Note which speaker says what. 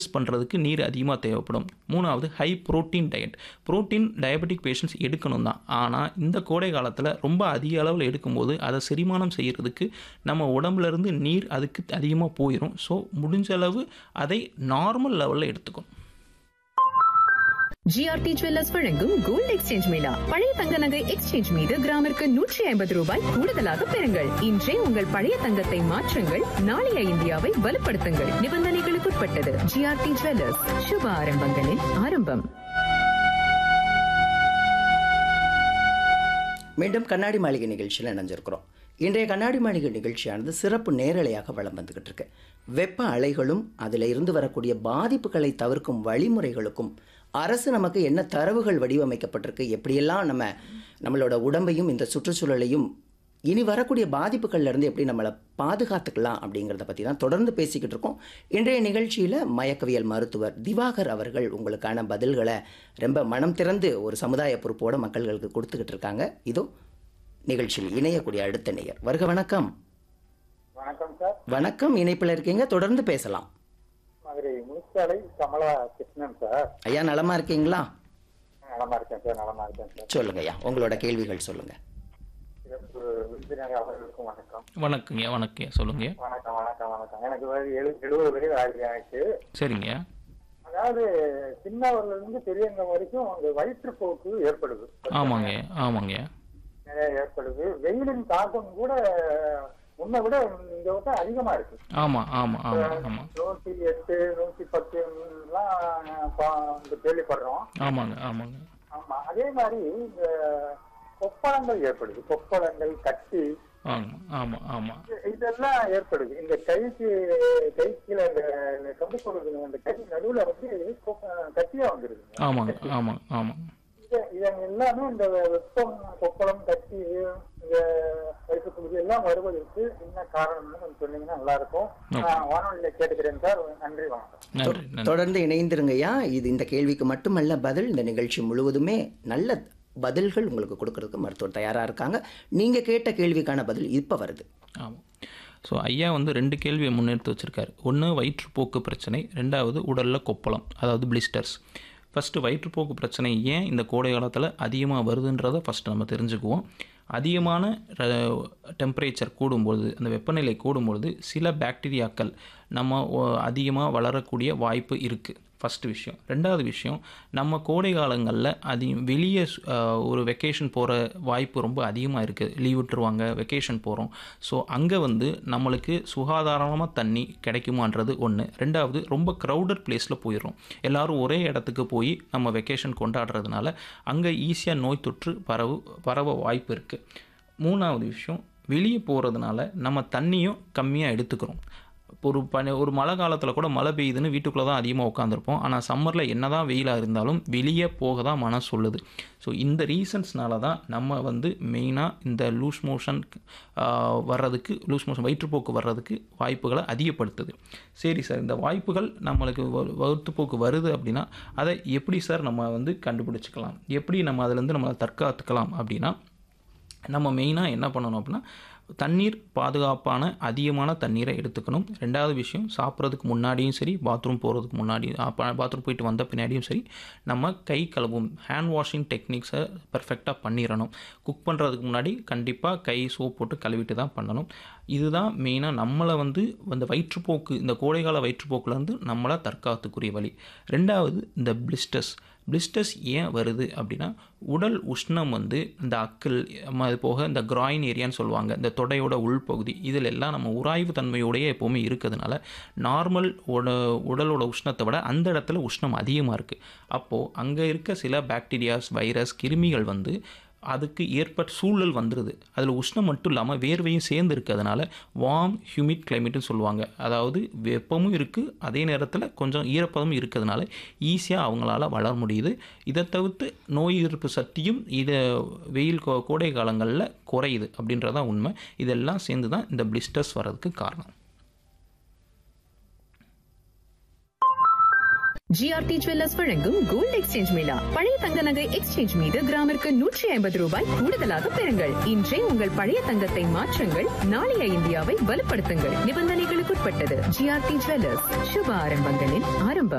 Speaker 1: பண்ணுறதுக்கு நீர் அதிகமாக தேவைப்படும் மூணாவது high protein diet protein diabetic patients எடுக்கணும் தான் ஆனால் இந்த கோடை காலத்தில் ரொம்ப அதிக அளவில் எடுக்கும்போது அதை செரிமானம் செய்கிறதுக்கு நம்ம உடம்புலேருந்து நீர் அதுக்கு அதிகமாக போயிடும் ஸோ முடிஞ்ச அளவு அதை நார்மல் லெவலில் எடுத்துக்கணும்
Speaker 2: ஜிஆர்டி ஜுவல்லர்ஸ் வழங்கும் கோல்ட் எக்ஸ்சேஞ்ச் மேளா பழைய தங்க நகை எக்ஸ்சேஞ்ச் மீது கிராமிற்கு நூற்றி ஐம்பது ரூபாய் கூடுதலாக பெறுங்கள் இன்றே உங்கள் பழைய தங்கத்தை மாற்றுங்கள் நாளைய இந்தியாவை வலுப்படுத்துங்கள் நிபந்தனைகளுக்குட்பட்டது ஜிஆர்டி ஜுவல்லர்ஸ் சுப ஆரம்பங்களின் ஆரம்பம்
Speaker 3: மீண்டும் கண்ணாடி மாளிகை நிகழ்ச்சியில் இணைஞ்சிருக்கிறோம் இன்றைய கண்ணாடி மாளிகை நிகழ்ச்சியானது சிறப்பு நேரலையாக வளம் வந்துகிட்டு இருக்கு வெப்ப அலைகளும் அதில் இருந்து வரக்கூடிய பாதிப்புகளை தவிர்க்கும் வழிமுறைகளுக்கும் அரசு நமக்கு என்ன தரவுகள் வடிவமைக்கப்பட்டிருக்கு எப்படியெல்லாம் நம்ம நம்மளோட உடம்பையும் இந்த சுற்றுச்சூழலையும் இனி வரக்கூடிய பாதிப்புகள்ல இருந்து எப்படி நம்மளை பாதுகாத்துக்கலாம் அப்படிங்கிறத பற்றி தான் தொடர்ந்து பேசிக்கிட்டு இருக்கோம் இன்றைய நிகழ்ச்சியில் மயக்கவியல் மருத்துவர் திவாகர் அவர்கள் உங்களுக்கான பதில்களை ரொம்ப மனம் திறந்து ஒரு சமுதாய பொறுப்போட மக்கள்களுக்கு கொடுத்துக்கிட்டு இருக்காங்க இதோ நிகழ்ச்சியில் இணையக்கூடிய அடுத்த நேயர் வருக வணக்கம்
Speaker 4: வணக்கம் சார்
Speaker 3: வணக்கம் இணைப்பில் இருக்கீங்க தொடர்ந்து பேசலாம்
Speaker 4: மதுரை முனிச்சாலை கமலா கிருஷ்ணன் சார்
Speaker 3: ஐயா நலமா இருக்கீங்களா
Speaker 4: நலமா இருக்கேன் சார் நலமா இருக்கேன் சார்
Speaker 3: சொல்லுங்க ஐயா உங்களோட கேள்விகள் சொல்லுங்க
Speaker 4: சிறப்பு விருந்தினர் அவர்களுக்கும் வணக்கம்
Speaker 1: வணக்கங்க வணக்கம் சொல்லுங்க
Speaker 4: வணக்கம் வணக்கம் வணக்கம் எனக்கு வயது எழு எழுபது வரைக்கும் ஆகுது எனக்கு
Speaker 1: சரிங்க
Speaker 4: அதாவது சின்னவர்ல இருந்து பெரியவங்க வரைக்கும் அந்த வயிற்றுப்போக்கு ஏற்படுது
Speaker 1: ஆமாங்க ஆமாங்க
Speaker 4: நிறைய ஏற்படுது வெயிலின் தாக்கம் கூட முன்னை விட இந்த விட அதிகமா இருக்கு
Speaker 1: ஆமாம் ஆமாம் ஆமாம் ஆமாம்
Speaker 4: நூத்தி எட்டு நூத்தி பத்து எல்லாம் பா- இந்த கேள்விப்படுறோம்
Speaker 1: ஆமாங்க ஆமாங்க
Speaker 4: ஆமா அதே மாதிரி இந்த கொப்பளங்கள் ஏற்படுது கொப்பளங்கள் கட்டி
Speaker 1: ஆமாம் ஆமாம் ஆமாம்
Speaker 4: இது- இதெல்லாம் ஏற்படுது இந்த கைக்கு கை கீழே இந்த இந்த கம்பு கொடுக்குது அந்த கை நடுவுல வந்து கொ- கட்டியா வந்துருது
Speaker 1: ஆமாங்க ஆமாம் ஆமாம்
Speaker 4: இத- இதன் எல்லாமே இந்த வெப்பம் கொப்பளம் கட்டி இந்த வயிற்றுப்பகுதி எல்லாம் வருவதற்கு என்ன காரணம்னு கொஞ்சம் சொன்னீங்கன்னா நல்லா இருக்கும் நான் வானொலியில கேட்டுக்கிறேன் சார் நன்றி வணக்கம்
Speaker 1: நன்றி நன்றி
Speaker 3: தொடர்ந்து இணைந்திருங்க ஐயா இது இந்த கேள்விக்கு மட்டுமல்ல பதில் இந்த நிகழ்ச்சி முழுவதுமே நல்ல பதில்கள் உங்களுக்கு கொடுக்கறதுக்கு மருத்துவர் தயாராக இருக்காங்க நீங்கள் கேட்ட கேள்விக்கான பதில் இப்போ வருது
Speaker 1: ஆமாம் ஸோ ஐயா வந்து ரெண்டு கேள்வியை முன்னெடுத்து வச்சுருக்காரு ஒன்று வயிற்றுப்போக்கு பிரச்சனை ரெண்டாவது உடலில் கொப்பளம் அதாவது பிளிஸ்டர்ஸ் ஃபஸ்ட்டு வயிற்றுப்போக்கு பிரச்சனை ஏன் இந்த கோடை காலத்தில் அதிகமாக வருதுன்றதை ஃபஸ்ட்டு நம்ம தெரிஞ்சுக்குவோம் அதிகமான டெம்பரேச்சர் கூடும்பொழுது அந்த வெப்பநிலை கூடும்பொழுது சில பாக்டீரியாக்கள் நம்ம அதிகமாக வளரக்கூடிய வாய்ப்பு இருக்குது ஃபஸ்ட்டு விஷயம் ரெண்டாவது விஷயம் நம்ம கோடை காலங்களில் அதி வெளியே சு- அஹ், ஒரு வெக்கேஷன் போகிற வாய்ப்பு ரொம்ப அதிகமாக இருக்குது லீவ் விட்டுருவாங்க வெக்கேஷன் போகிறோம் ஸோ அங்கே வந்து நம்மளுக்கு சுகாதாரமாக தண்ணி கிடைக்குமான்றது ஒன்று ரெண்டாவது ரொம்ப க்ரௌடட் பிளேஸில் போயிடுறோம் எல்லாரும் ஒரே இடத்துக்கு போய் நம்ம வெக்கேஷன் கொண்டாடுறதுனால அங்கே ஈஸியாக நோய் தொற்று பரவு பரவ வாய்ப்பு இருக்குது மூணாவது விஷயம் வெளியே போகிறதுனால நம்ம தண்ணியும் கம்மியாக எடுத்துக்கிறோம் ஒரு பனி ஒரு மழை காலத்தில் கூட மழை பெய்யுதுன்னு வீட்டுக்குள்ளே தான் அதிகமாக உட்காந்துருப்போம் ஆனால் சம்மரில் என்ன தான் வெயிலாக இருந்தாலும் வெளியே போக தான் மனம் சொல்லுது ஸோ இந்த ரீசன்ஸ்னால தான் நம்ம வந்து மெயினாக இந்த லூஸ் மோஷன் வர்றதுக்கு லூஸ் மோஷன் வயிற்றுப்போக்கு வர்றதுக்கு வாய்ப்புகளை அதிகப்படுத்துது சரி சார் இந்த வாய்ப்புகள் நம்மளுக்கு வ- வயிற்றுப்போக்கு வருது அப்படின்னா அதை எப்படி சார் நம்ம வந்து கண்டுபிடிச்சிக்கலாம் எப்படி நம்ம அதுலேருந்து நம்மளை தற்காத்துக்கலாம் அப்படின்னா நம்ம மெயினாக என்ன பண்ணணும் அப்படின்னா தண்ணீர் பாதுகாப்பான அதிகமான தண்ணீரை எடுத்துக்கணும் ரெண்டாவது விஷயம் சாப்பிட்றதுக்கு முன்னாடியும் சரி பாத்ரூம் போகிறதுக்கு முன்னாடி பாத்ரூம் போயிட்டு வந்த பின்னாடியும் சரி நம்ம கை கழுவும் ஹேண்ட் வாஷிங் டெக்னிக்ஸை பர்ஃபெக்டாக பண்ணிடணும் குக் பண்ணுறதுக்கு முன்னாடி கண்டிப்பாக கை சோப் போட்டு கழுவிட்டு தான் பண்ணணும் இதுதான் மெயினாக நம்மளை வந்து அந்த வயிற்றுப்போக்கு இந்த கோடைகால வயிற்றுப்போக்குலேருந்து நம்மளை தற்காத்துக்குரிய வழி ரெண்டாவது இந்த பிளிஸ்டர்ஸ் பிளிஸ்டர்ஸ் ஏன் வருது அப்படின்னா உடல் உஷ்ணம் வந்து இந்த அக்கிள் ம- அது போக இந்த கிராயின் ஏரியான்னு சொல்லுவாங்க இந்த தொடையோட உள்பகுதி இதில் எல்லாம் நம்ம உராய்வு தன்மையோடயே எப்போவுமே இருக்கிறதுனால நார்மல் உட உடலோட உஷ்ணத்தை விட அந்த இடத்துல உஷ்ணம் அதிகமாக இருக்குது அப்போது அங்கே இருக்க சில பாக்டீரியாஸ் வைரஸ் கிருமிகள் வந்து அதுக்கு ஏற்பட்ட சூழல் வந்துடுது அதில் உஷ்ணம் மட்டும் இல்லாமல் வேர்வையும் சேர்ந்து இருக்கிறதுனால வார்ம் ஹியூமிட் கிளைமேட்னு சொல்லுவாங்க அதாவது வெப்பமும் இருக்குது அதே நேரத்தில் கொஞ்சம் ஈரப்பதமும் இருக்கிறதுனால ஈஸியாக அவங்களால வளர முடியுது இதை தவிர்த்து நோய் எதிர்ப்பு சக்தியும் இதை வெயில் கோ- கோடை காலங்களில் குறையுது அப்படின்றதான் உண்மை இதெல்லாம் சேர்ந்து தான் இந்த பிளிஸ்டர்ஸ் வர்றதுக்கு காரணம்
Speaker 2: ஜிஆர்டி ஜுவல்லர்ஸ் வழங்கும் கோல்ட் எக்ஸ்சேஞ்ச் மேளா பழைய தங்க நகை எக்ஸ்சேஞ்ச் மீது கிராமிற்கு நூற்றி ஐம்பது ரூபாய் கூடுதலாக பெறுங்கள் இன்றே உங்கள் பழைய தங்கத்தை மாற்றுங்கள் நாளைய இந்தியாவை வலுப்படுத்துங்கள் நிபந்தனைகளுக்கு நிபந்தனைகளுக்குட்பட்டது ஜிஆர்டி ஜுவல்லர்ஸ் சுப ஆரம்பங்களின் ஆரம்பம்